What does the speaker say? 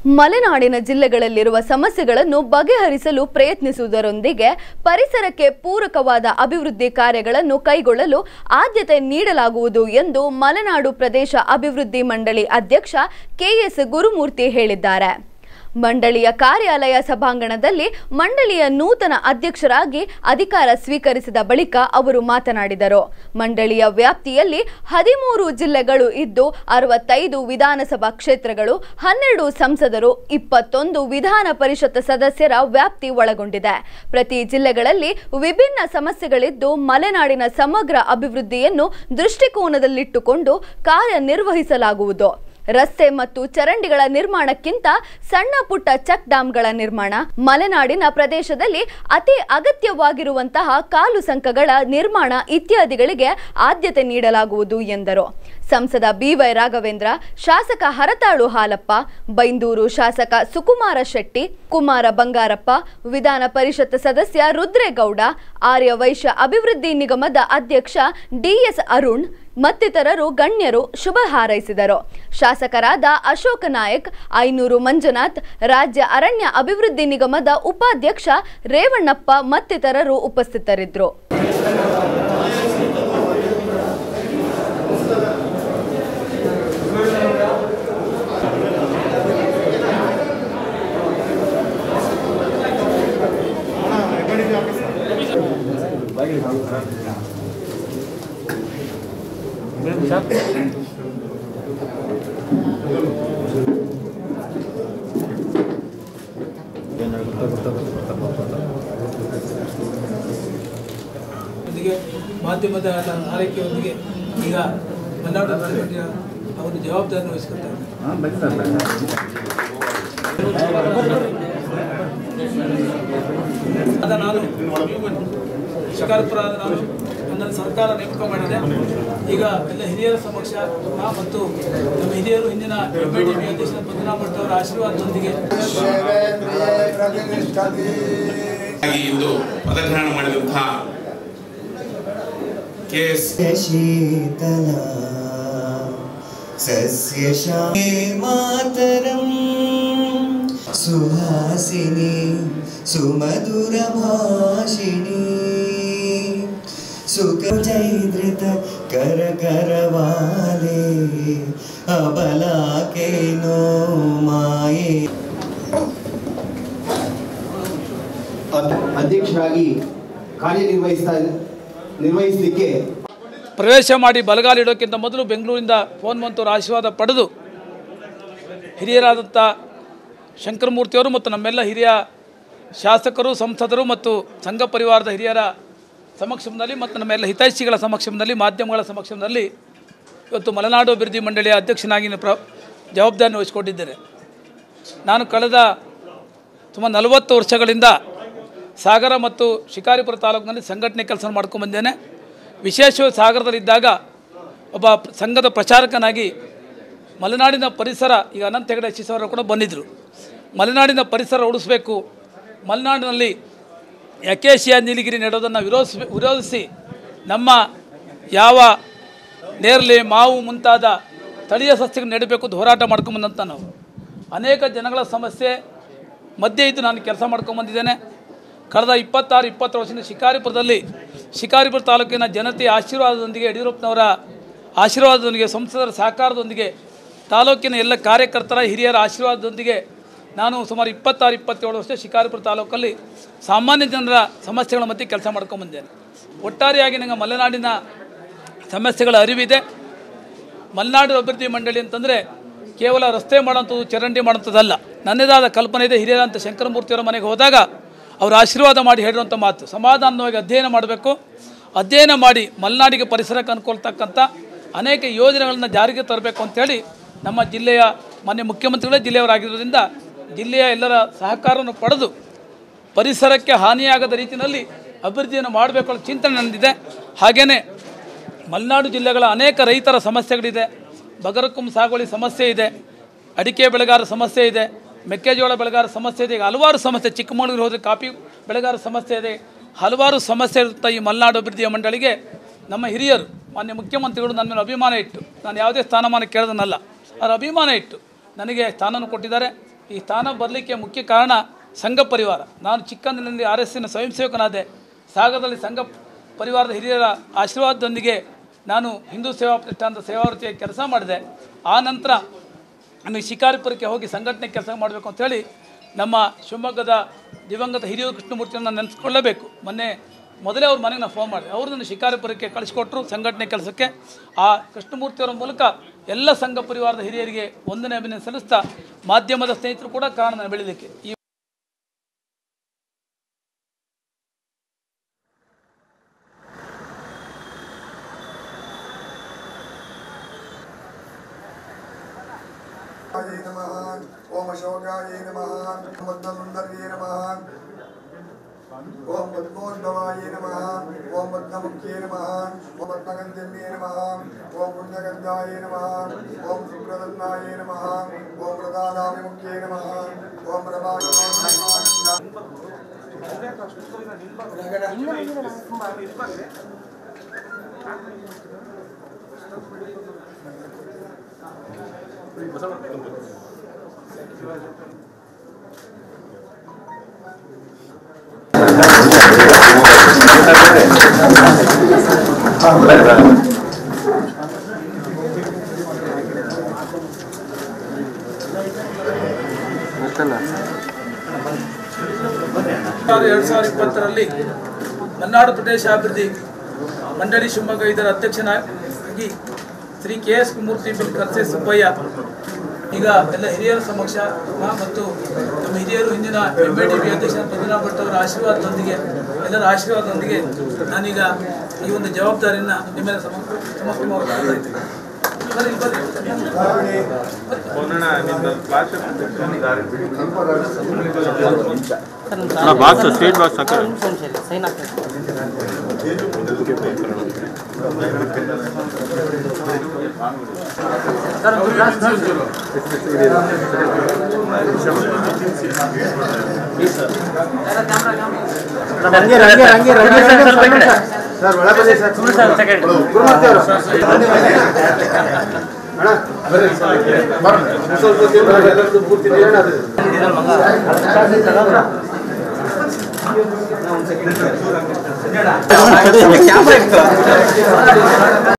ಮಲೆನಾಡಿನ ಜಿಲ್ಲೆಗಳಲ್ಲಿರುವ ಸಮಸ್ಯೆಗಳನ್ನು ಬಗೆಹರಿಸಲು ಪ್ರಯತ್ನಿಸುವುದರೊಂದಿಗೆ ಪರಿಸರಕ್ಕೆ ಪೂರಕವಾದ ಅಭಿವೃದ್ಧಿ ಕಾರ್ಯಗಳನ್ನು ಕೈಗೊಳ್ಳಲು ಆದ್ಯತೆ ನೀಡಲಾಗುವುದು ಎಂದು ಮಲೆನಾಡು ಪ್ರದೇಶ ಅಭಿವೃದ್ಧಿ ಮಂಡಳಿ ಅಧ್ಯಕ್ಷ ಕೆಎಸ್ ಗುರುಮೂರ್ತಿ ಹೇಳಿದ್ದಾರೆ ಮಂಡಳಿಯ ಕಾರ್ಯಾಲಯ ಸಭಾಂಗಣದಲ್ಲಿ ಮಂಡಳಿಯ ನೂತನ ಅಧ್ಯಕ್ಷರಾಗಿ ಅಧಿಕಾರ ಸ್ವೀಕರಿಸಿದ ಬಳಿಕ ಅವರು ಮಾತನಾಡಿದರು ಮಂಡಳಿಯ ವ್ಯಾಪ್ತಿಯಲ್ಲಿ ಹದಿಮೂರು ಜಿಲ್ಲೆಗಳು ಇದ್ದು ಅರವತ್ತೈದು ವಿಧಾನಸಭಾ ಕ್ಷೇತ್ರಗಳು ಹನ್ನೆರಡು ಸಂಸದರು ಇಪ್ಪತ್ತೊಂದು ವಿಧಾನ ಪರಿಷತ್ ಸದಸ್ಯರ ವ್ಯಾಪ್ತಿ ಒಳಗೊಂಡಿದೆ ಪ್ರತಿ ಜಿಲ್ಲೆಗಳಲ್ಲಿ ವಿಭಿನ್ನ ಸಮಸ್ಯೆಗಳಿದ್ದು ಮಲೆನಾಡಿನ ಸಮಗ್ರ ಅಭಿವೃದ್ಧಿಯನ್ನು ದೃಷ್ಟಿಕೋನದಲ್ಲಿಟ್ಟುಕೊಂಡು ಕಾರ್ಯನಿರ್ವಹಿಸಲಾಗುವುದು ರಸ್ತೆ ಮತ್ತು ಚರಂಡಿಗಳ ನಿರ್ಮಾಣಕ್ಕಿಂತ ಸಣ್ಣ ಪುಟ್ಟ ಚೆಕ್ ಡ್ಯಾಂಗಳ ನಿರ್ಮಾಣ ಮಲೆನಾಡಿನ ಪ್ರದೇಶದಲ್ಲಿ ಅತಿ ಅಗತ್ಯವಾಗಿರುವಂತಹ ಕಾಲು ಸಂಕಗಳ ನಿರ್ಮಾಣ ಇತ್ಯಾದಿಗಳಿಗೆ ಆದ್ಯತೆ ನೀಡಲಾಗುವುದು ಎಂದರು ಸಂಸದ ಬಿವೈ ರಾಘವೇಂದ್ರ ಶಾಸಕ ಹರತಾಳು ಹಾಲಪ್ಪ ಬೈಂದೂರು ಶಾಸಕ ಸುಕುಮಾರ ಶೆಟ್ಟಿ ಕುಮಾರ ಬಂಗಾರಪ್ಪ ವಿಧಾನ ಪರಿಷತ್ ಸದಸ್ಯ ರುದ್ರೇಗೌಡ ಆರ್ಯ ವೈಶ್ಯ ಅಭಿವೃದ್ಧಿ ನಿಗಮದ ಅಧ್ಯಕ್ಷ ಡಿಎಸ್ ಅರುಣ್ ಮತ್ತಿತರರು ಗಣ್ಯರು ಶುಭ ಹಾರೈಸಿದರು ಶಾಸಕರಾದ ಅಶೋಕ್ ನಾಯಕ್ ಐನೂರು ಮಂಜುನಾಥ್ ರಾಜ್ಯ ಅರಣ್ಯ ಅಭಿವೃದ್ಧಿ ನಿಗಮದ ಉಪಾಧ್ಯಕ್ಷ ರೇವಣ್ಣಪ್ಪ ಮತ್ತಿತರರು ಉಪಸ್ಥಿತರಿದ್ದರು ಒಂದಿಗೆ ಮಾಧ್ಯಮದ ಆರೈಕೆಯೊಂದಿಗೆ ಈಗ ಮಲೆನಾಡು ಗೌರ್ಮೆಂಟಿನ ಅವರು ಜವಾಬ್ದಾರಿ ವಹಿಸ್ಕೊಳ್ತಾರೆ ಅದ ನಾನು ಶಿಕಾರಪುರ ಆದ ನಾನು ನನ್ನನ್ನು ಸರ್ಕಾರ ನೇಮಕ ಮಾಡಿದೆ ಈಗ ಎಲ್ಲ ಹಿರಿಯರ ಸಮಕ್ಷ ನಾ ಮತ್ತು ನಮ್ಮ ಹಿರಿಯರು ಹಿಂದಿನ ಎಂ ಅಧ್ಯಕ್ಷ ಪದ್ಮನಾಭ ಅವರ ಆಶೀರ್ವಾದದೊಂದಿಗೆ ಆಗಿ ಇಂದು ಪದಗ್ರಹಣ ಮಾಡಿದಂತಹ ಕೆ ಎಸ್ ಶೀತಲ ಸಸ್ಯ ಶಾಲೆ ಮಾತರಂ ಸುಹಾಸಿನಿ ಸುಮಧುರ ಭಾಷಿಣಿ ಸುಖ ಜೈದೃತ ಕರ ಕರವಾಲೆ ಅಬಲಾಕೇನೋ ಮಾಯೆ ಅದ್- ಅಧ್ಯಕ್ಷರಾಗಿ ಕಾರ್ಯನಿರ್ವಹಿಸ್ತಾ ನಿರ್ವಹಿಸಲಿಕ್ಕೆ ಪ್ರವೇಶ ಮಾಡಿ ಬಲಗಾಲಿಡೋಕ್ಕಿಂತ ಮೊದಲು ಬೆಂಗಳೂರಿಂದ ಫೋನ್ ಮಂತವ್ರ ಆಶೀರ್ವಾದ ಪಡೆದು ಹಿರಿಯರಾದಂಥ ಶಂಕರಮೂರ್ತಿಯವರು ಮತ್ತು ನಮ್ಮೆಲ್ಲ ಹಿರಿಯ ಶಾಸಕರು ಸಂಸದರು ಮತ್ತು ಸಂಘ ಪರಿವಾರದ ಹಿರಿಯರ ಸಮಕ್ಷಮದಲ್ಲಿ ಮತ್ತು ನಮ್ಮೆಲ್ಲ ಹಿತೈಷಿಗಳ ಸಮಕ್ಷಮದಲ್ಲಿ ಮಾಧ್ಯಮಗಳ ಸಮಕ್ಷಮದಲ್ಲಿ ಇವತ್ತು ಮಲೆನಾಡು ಅಭಿವೃದ್ಧಿ ಮಂಡಳಿಯ ಅಧ್ಯಕ್ಷನಾಗಿ ಪ್ರ ಜವಾಬ್ದಾರಿ ವಹಿಸಿಕೊಂಡಿದ್ದೇನೆ ನಾನು ಕಳೆದ ಸುಮಾರು ನಲವತ್ತು ವರ್ಷಗಳಿಂದ ಸಾಗರ ಮತ್ತು ಶಿಕಾರಿಪುರ ತಾಲೂಕಿನಲ್ಲಿ ಸಂಘಟನೆ ಕೆಲಸ ಮಾಡ್ಕೊಂಡ್ಬಂದೇನೆ ವಿಶೇಷವಾಗಿ ಸಾಗರದಲ್ಲಿದ್ದಾಗ ಒಬ್ಬ ಸಂಘದ ಪ್ರಚಾರಕನಾಗಿ ಮಲೆನಾಡಿನ ಪರಿಸರ ಈಗ ಅನಂತ ಹೆಗಡೆ ಶಿಶುವರು ಕೂಡ ಬಂದಿದ್ದರು ಮಲೆನಾಡಿನ ಪರಿಸರ ಉಳಿಸ್ಬೇಕು ಮಲೆನಾಡಿನಲ್ಲಿ ಯಕೇಶಿಯಾ ನೀಲಗಿರಿ ನೆಡೋದನ್ನು ವಿರೋಧಿಸ ವಿರೋಧಿಸಿ ನಮ್ಮ ಯಾವ ನೇರಳೆ ಮಾವು ಮುಂತಾದ ಸ್ಥಳೀಯ ಸಸ್ಯಗಳು ನೆಡಬೇಕು ಅಂತ ಹೋರಾಟ ಮಾಡ್ಕೊಂಬಂದಂಥ ನಾವು ಅನೇಕ ಜನಗಳ ಸಮಸ್ಯೆ ಮಧ್ಯೆ ಇದ್ದು ನಾನು ಕೆಲಸ ಮಾಡ್ಕೊಂಬಂದಿದ್ದೇನೆ ಕಳೆದ ಇಪ್ಪತ್ತಾರು ಇಪ್ಪತ್ತು ವರ್ಷದಿಂದ ಶಿಕಾರಿಪುರದಲ್ಲಿ ಶಿಕಾರಿಪುರ ತಾಲೂಕಿನ ಜನತೆಯ ಆಶೀರ್ವಾದದೊಂದಿಗೆ ಯಡಿಯೂರಪ್ಪನವರ ಆಶೀರ್ವಾದದೊಂದಿಗೆ ಸಂಸದರ ಸಹಕಾರದೊಂದಿಗೆ ತಾಲೂಕಿನ ಎಲ್ಲ ಕಾರ್ಯಕರ್ತರ ಹಿರಿಯರ ಆಶೀರ್ವಾದದೊಂದಿಗೆ ನಾನು ಸುಮಾರು ಇಪ್ಪತ್ತಾರು ಇಪ್ಪತ್ತೇಳು ವರ್ಷ ಶಿಕಾರಿಪುರ ತಾಲೂಕಲ್ಲಿ ಸಾಮಾನ್ಯ ಜನರ ಸಮಸ್ಯೆಗಳ ಮಧ್ಯೆ ಕೆಲಸ ಮಾಡ್ಕೊಂಬಂದೇನೆ ಒಟ್ಟಾರೆಯಾಗಿ ನನಗೆ ಮಲೆನಾಡಿನ ಸಮಸ್ಯೆಗಳ ಅರಿವಿದೆ ಮಲೆನಾಡು ಅಭಿವೃದ್ಧಿ ಮಂಡಳಿ ಅಂತಂದರೆ ಕೇವಲ ರಸ್ತೆ ಮಾಡೋಂಥದ್ದು ಚರಂಡಿ ಮಾಡೋಂಥದ್ದಲ್ಲ ನನ್ನದಾದ ಕಲ್ಪನೆ ಇದೆ ಹಿರಿಯರಂತ ಶಂಕರಮೂರ್ತಿಯವರ ಮನೆಗೆ ಹೋದಾಗ ಅವರು ಆಶೀರ್ವಾದ ಮಾಡಿ ಹೇಳಿರುವಂಥ ಮಾತು ಸಮಾಧಾನವಾಗಿ ಅಧ್ಯಯನ ಮಾಡಬೇಕು ಅಧ್ಯಯನ ಮಾಡಿ ಮಲೆನಾಡಿಗೆ ಪರಿಸರಕ್ಕೆ ಅನ್ಕೊಳ್ತಕ್ಕಂಥ ಅನೇಕ ಯೋಜನೆಗಳನ್ನು ಜಾರಿಗೆ ತರಬೇಕು ಅಂತೇಳಿ ನಮ್ಮ ಜಿಲ್ಲೆಯ ಮಾನ್ಯ ಮುಖ್ಯಮಂತ್ರಿಗಳೇ ಜಿಲ್ಲೆಯವರಾಗಿರೋದ್ರಿಂದ ಜಿಲ್ಲೆಯ ಎಲ್ಲರ ಸಹಕಾರವನ್ನು ಪಡೆದು ಪರಿಸರಕ್ಕೆ ಹಾನಿಯಾಗದ ರೀತಿಯಲ್ಲಿ ಅಭಿವೃದ್ಧಿಯನ್ನು ಮಾಡಬೇಕು ಅನ್ನೋ ಚಿಂತನೆ ನನ್ನದಿದೆ ಹಾಗೆಯೇ ಮಲೆನಾಡು ಜಿಲ್ಲೆಗಳ ಅನೇಕ ರೈತರ ಸಮಸ್ಯೆಗಳಿದೆ ಬಗರಕುಂ ಸಾಗುವಳಿ ಸಮಸ್ಯೆ ಇದೆ ಅಡಿಕೆ ಬೆಳೆಗಾರ ಸಮಸ್ಯೆ ಇದೆ ಮೆಕ್ಕೆಜೋಳ ಬೆಳೆಗಾರ ಸಮಸ್ಯೆ ಇದೆ ಈಗ ಹಲವಾರು ಸಮಸ್ಯೆ ಚಿಕ್ಕಮಗಳೂರು ಹೋದರೆ ಕಾಫಿ ಬೆಳೆಗಾರ ಸಮಸ್ಯೆ ಇದೆ ಹಲವಾರು ಸಮಸ್ಯೆ ಇರುತ್ತೆ ಈ ಮಲೆನಾಡು ಅಭಿವೃದ್ಧಿಯ ಮಂಡಳಿಗೆ ನಮ್ಮ ಹಿರಿಯರು ಮಾನ್ಯ ಮುಖ್ಯಮಂತ್ರಿಗಳು ನನ್ನ ಮೇಲೆ ಅಭಿಮಾನ ಇಟ್ಟು ನಾನು ಯಾವುದೇ ಸ್ಥಾನಮಾನ ಕೇಳೋದನ್ನಲ್ಲ ಅದರ ಅಭಿಮಾನ ಇಟ್ಟು ನನಗೆ ಸ್ಥಾನವನ್ನು ಕೊಟ್ಟಿದ್ದಾರೆ ಈ ಸ್ಥಾನ ಬರಲಿಕ್ಕೆ ಮುಖ್ಯ ಕಾರಣ ಸಂಘ ಪರಿವಾರ ನಾನು ಚಿಕ್ಕಂದಿನಲ್ಲಿ ಆರ್ ಎಸ್ ಎಸ್ನ ಸ್ವಯಂ ಸೇವಕನಾದೆ ಸಾಗರದಲ್ಲಿ ಸಂಘ ಪರಿವಾರದ ಹಿರಿಯರ ಆಶೀರ್ವಾದದೊಂದಿಗೆ ನಾನು ಹಿಂದೂ ಸೇವಾ ಪ್ರತಿಷ್ಠಾನದ ಸೇವಾವೃತ್ತಿಯಾಗಿ ಕೆಲಸ ಮಾಡಿದೆ ಆ ನಂತರ ನನಗೆ ಶಿಕಾರಿಪುರಕ್ಕೆ ಹೋಗಿ ಸಂಘಟನೆ ಕೆಲಸ ಮಾಡಬೇಕು ಅಂತೇಳಿ ನಮ್ಮ ಶಿವಮೊಗ್ಗದ ದಿವಂಗತ ಹಿರಿಯೂರು ಕೃಷ್ಣಮೂರ್ತಿಯನ್ನು ನೆನೆಸ್ಕೊಳ್ಳಬೇಕು ಮೊನ್ನೆ ಮೊದಲೇ ಅವ್ರ ಮನೆಗೆ ನಾನು ಫೋನ್ ಮಾಡಿದೆ ಅವರು ನನ್ನ ಶಿಕಾರಿಪುರಕ್ಕೆ ಕಳಿಸ್ಕೊಟ್ರು ಸಂಘಟನೆ ಕೆಲಸಕ್ಕೆ ಆ ಕೃಷ್ಣಮೂರ್ತಿಯವರ ಮೂಲಕ ಎಲ್ಲ ಸಂಘ ಪರಿವಾರದ ಹಿರಿಯರಿಗೆ ಒಂದನೇ ಅಭಿನಂದನೆ ಸಲ್ಲಿಸ್ತಾ ಮಾಧ್ಯಮದ ಸ್ನೇಹಿತರು ಕೂಡ ಕಾರಣ ನಾನು ಬೆಳೀಲಿಕ್ಕೆ ಈ य नमः ओम अशोकाय नमः पद्मसुन्दर्ये नमः ओम पद्मोद्भवाय नमः ओम पद्ममुख्ये नमः ओम पद्मगन्धर्ये नमः ओम पुण्यगन्धाय नमः ओम सुप्रदन्नाय नमः ओम प्रदानाभिमुख्ये नमः ओम प्रभाकरोन्नमाय ಆರು ಎರಡು ಸಾವಿರದ ಇಪ್ಪತ್ತರಲ್ಲಿ ಮಲೆನಾಡು ಪ್ರದೇಶ ಅಭಿವೃದ್ಧಿ ಮಂಡಳಿ ಶಿವಮೊಗ್ಗ ಇದರ ಅಧ್ಯಕ್ಷನಾಗಿ ಶ್ರೀ ಕೆ ಎಸ್ ಮೂರ್ತಿ ಬಿಲ್ ಕರ್ಸೆ ಸುಬ್ಬಯ್ಯ ಈಗ ಎಲ್ಲ ಹಿರಿಯರ ಸಮಕ್ಷ ನಾ ಮತ್ತು ನಮ್ಮ ಹಿರಿಯರು ಹಿಂದಿನ ಎಂ ಎ ಡಿ ಬಿ ಅಧ್ಯಕ್ಷ ಮಂಜುನಾಥ್ ಭಟ್ ಅವರ ಆಶೀರ್ವಾದದೊಂದಿಗೆ ಎಲ್ಲರ ಆಶೀರ್ವಾದದೊಂದಿಗೆ ನಾನೀಗ ಈ ಒಂದು ಜವಾಬ್ದಾರಿಯನ್ನು ನಿಮ್ಮೆಲ್ಲ ಸಮ ಸಮರ್ಪಣೆ ಮಾಡ್ತಾ ಇದ್ದೀನಿ. ಬರ್ರಿ, ಬರ್ರಿ. ಬಾಕ್ಸ್ ಸ್ವೀಟ್ ಬಾಕ್ಸ್ ಹಾಕ ಸರ್ ಒಳ ಬನ್ನಿ ಸರ್ ಗುರುಮೂರ್ತಿ ಅವರು ಅಣ್ಣ ಬರ್ರಿ ಸ್ವಲ್ಪ ಹೊತ್ತು ಎಲ್ಲರದ್ದು ಪೂರ್ತಿ ನೀರನ್ನ ಅದು.